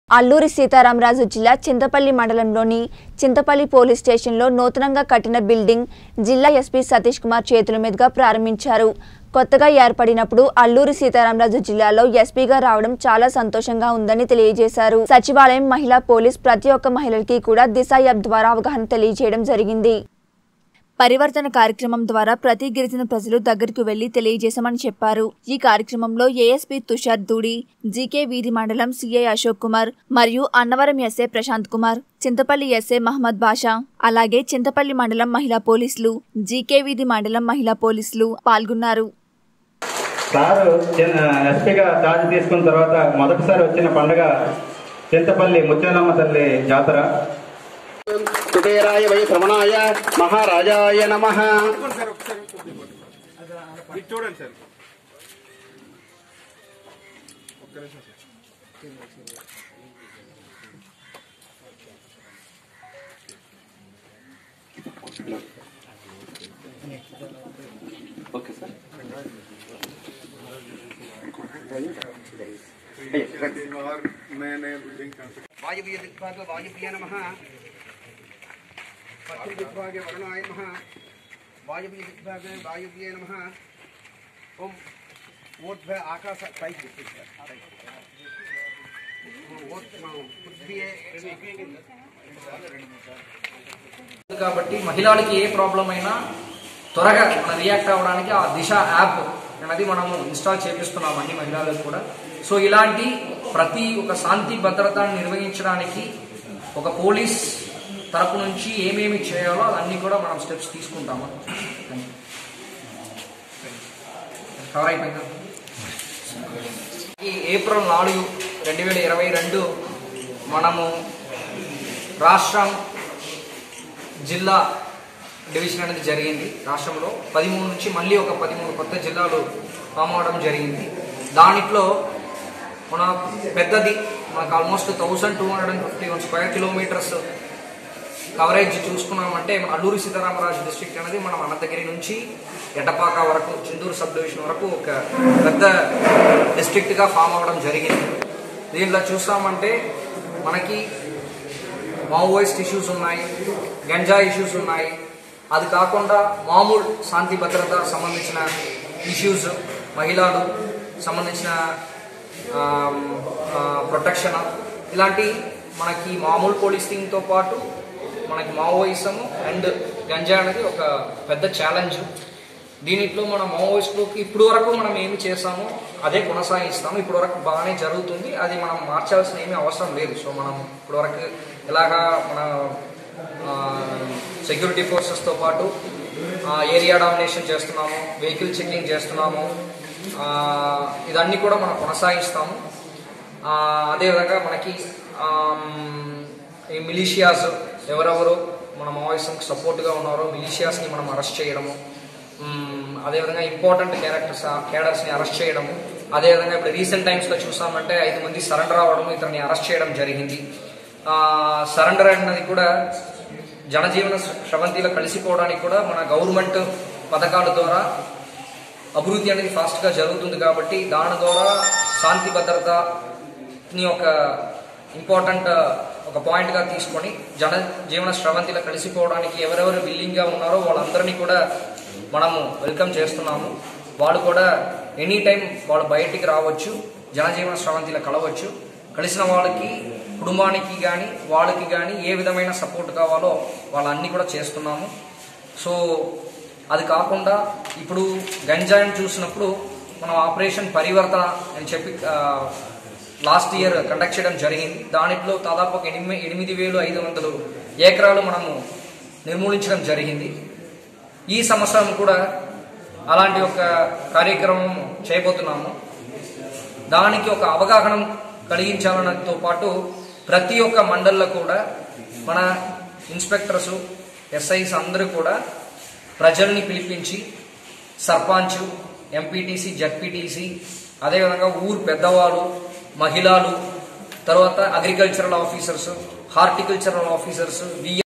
అల్లూరి సీతారామరాజు జిల్లా చింతపల్లి మండలంలోని చింతపల్లి పోలీస్ స్టేషన్లో నూతనంగా కట్టిన బిల్డింగ్ జిల్లా ఎస్పీ సతీష్ కుమార్ చేతుల మీదుగా ప్రారంభించారు కొత్తగా ఏర్పడినప్పుడు అల్లూరి సీతారామరాజు జిల్లాలో ఎస్పీగా రావడం చాలా సంతోషంగా ఉందని తెలియజేశారు సచివాలయం మహిళా పోలీస్ ప్రతి ఒక్క మహిళలకి కూడా దిశ యాప్ ద్వారా అవగాహన తెలియజేయడం జరిగింది పరివర్తన కార్యక్రమం ద్వారా ప్రతి గిరిజన ప్రజలు దగ్గరకు వెళ్లి తెలియజేశామని చెప్పారు ఈ కార్యక్రమంలో ఏఎస్పీ తుషార్ దూడి జీకే వీధి మండలం సిఐ అశోక్ కుమార్ మరియు అన్నవరం ఎస్ఏ ప్రశాంత్ కుమార్ చింతపల్లి ఎస్ఏ మహమ్మద్ బాషా అలాగే చింతపల్లి మండలం మహిళా పోలీసులు జీకే వీధి మండలం మహిళా పోలీసులు పాల్గొన్నారు సారు చిన్న ఎస్పీగా ఛార్జ్ తీసుకున్న తర్వాత మొదటిసారి వచ్చిన పండగ చింతపల్లి ముత్యాలమ్మ తల్లి జాతర కుబేరాయ వై శ్రవణాయ మహారాజాయ నమ వాయువ్య దిగ్భాగ వాయువ్య నమ పశ్చిమ దిగ్భాగే వరుణాయ నమ వాయువ్య దిగ్భాగే వాయువ్యే నమ ఓం ఊర్ధ్వ ఆకాశ పైకి కాబట్టి మహిళలకి ఏ ప్రాబ్లం అయినా త్వరగా మన రియాక్ట్ అవ్వడానికి ఆ దిశ యాప్ అనేది మనము ఇన్స్టాల్ చేపిస్తున్నాం అన్ని మహిళలకు కూడా సో ఇలాంటి ప్రతి ఒక శాంతి భద్రతను నిర్వహించడానికి ఒక పోలీస్ తరపు నుంచి ఏమేమి చేయాలో అన్నీ కూడా మనం స్టెప్స్ తీసుకుంటాము కవర్ అయిపోయిందా ఈ ఏప్రిల్ నాలుగు రెండు వేల ఇరవై రెండు మనము రాష్ట్రం జిల్లా డివిజన్ అనేది జరిగింది రాష్ట్రంలో పదిమూడు నుంచి మళ్ళీ ఒక పదిమూడు కొత్త జిల్లాలు ఫామ్ అవడం జరిగింది దాంట్లో మన పెద్దది మనకు almost thousand two hundred and fifty one square kilometers coverage చూసుకున్నామంటే మన అల్లూరి సీతారామరాజు డిస్ట్రిక్ట్ అనేది మనం అనంతగిరి నుంచి ఎటపాక వరకు చిందూరు సబ్ డివిజన్ వరకు ఒక పెద్ద డిస్ట్రిక్ట్గా ఫామ్ అవ్వడం జరిగింది దీంట్లో చూస్తామంటే మనకి మావోయిస్ట్ ఇష్యూస్ ఉన్నాయి గంజా ఇష్యూస్ ఉన్నాయి అది కాకుండా మామూలు శాంతి భద్రత సంబంధించిన ఇష్యూస్ మహిళలు సంబంధించిన ప్రొటెక్షన్ ఇలాంటి మనకి మామూలు పోలీసింగ్తో పాటు మనకి మావోయిజము అండ్ గంజా అనేది ఒక పెద్ద ఛాలెంజ్ దీనిట్లో మన మావోయిస్టులకి ఇప్పుడు వరకు మనం ఏమి చేస్తామో అదే కొనసాగిస్తాము ఇప్పుడు వరకు బాగానే జరుగుతుంది అది మనం మార్చాల్సిన ఏమీ అవసరం లేదు సో మనం ఇప్పుడు వరకు ఎలాగా మన సెక్యూరిటీ ఫోర్సెస్తో పాటు ఏరియా డామినేషన్ చేస్తున్నాము వెహికల్ చెకింగ్ చేస్తున్నాము ఆ, ఇదన్నీ కూడా మనం కొనసాగిస్తాము ఆ, అదేవిధంగా మనకి ఆమ్, ఈ మిలీషియాస్ ఎవరెవరు మన మావోయిజంకి సపోర్ట్గా ఉన్నారో మిలీషియాస్ని మనం అరెస్ట్ చేయడము మ్మ్, అదేవిధంగా ఇంపార్టెంట్ క్యారెక్టర్స్ క్యాడర్స్ని అరెస్ట్ చేయడము అదేవిధంగా ఇప్పుడు రీసెంట్ టైమ్స్లో చూసామంటే ఐదు మంది సరెండర్ అవ్వడం ఇతన్ని అరెస్ట్ చేయడం జరిగింది సరెండర్ అన్నది కూడా జనజీవన శ్రవంతిలో కలిసిపోవడానికి కూడా మన గవర్నమెంట్ పథకాల ద్వారా అభివృద్ధి అనేది ఫాస్ట్గా జరుగుతుంది కాబట్టి దాని ద్వారా శాంతి భద్రతని ఒక ఇంపార్టెంట్ ఒక పాయింట్గా తీసుకొని జన జీవన శ్రవంతిలో కలిసిపోవడానికి ఎవరెవరు విల్లింగ్గా ఉన్నారో వాళ్ళందరినీ కూడా మనము వెల్కమ్ చేస్తున్నాము వాళ్ళు కూడా ఎనీ టైం వాళ్ళు బయటికి రావచ్చు జనజీవన శ్రవంతిలో కలవచ్చు కలిసిన వాళ్ళకి కుటుంబానికి కానీ వాళ్ళకి కానీ ఏ విధమైన సపోర్ట్ కావాలో వాళ్ళన్నీ కూడా చేస్తున్నాము సో అది కాకుండా ఇప్పుడు గంజాయిని చూసినప్పుడు మనం ఆపరేషన్ పరివర్తన అని చెప్పి లాస్ట్ ఇయర్ కండక్ట్ చేయడం జరిగింది దానిలో దాదాపు ఒక ఎనిమిది ఎనిమిది వేలు ఐదు వందలు ఏకరాలు మనము నిర్మూలించడం జరిగింది ఈ సంవత్సరం కూడా అలాంటి ఒక కార్యక్రమం చేయబోతున్నాము దానికి ఒక అవగాహన కలిగించాలనతో పాటు ప్రతి ఒక్క మండల్లో కూడా మన ఇన్స్పెక్టర్స్ ఎస్ఐస్ అందరూ కూడా ప్రజల్ని పిలిపించి సర్పంచ్ ఎంపీటీసీ జడ్పీటీసీ అదేవిధంగా ఊరు పెద్దవాళ్ళు మహిళలు తర్వాత అగ్రికల్చరల్ ఆఫీసర్స్ హార్టికల్చరల్ ఆఫీసర్స్ వి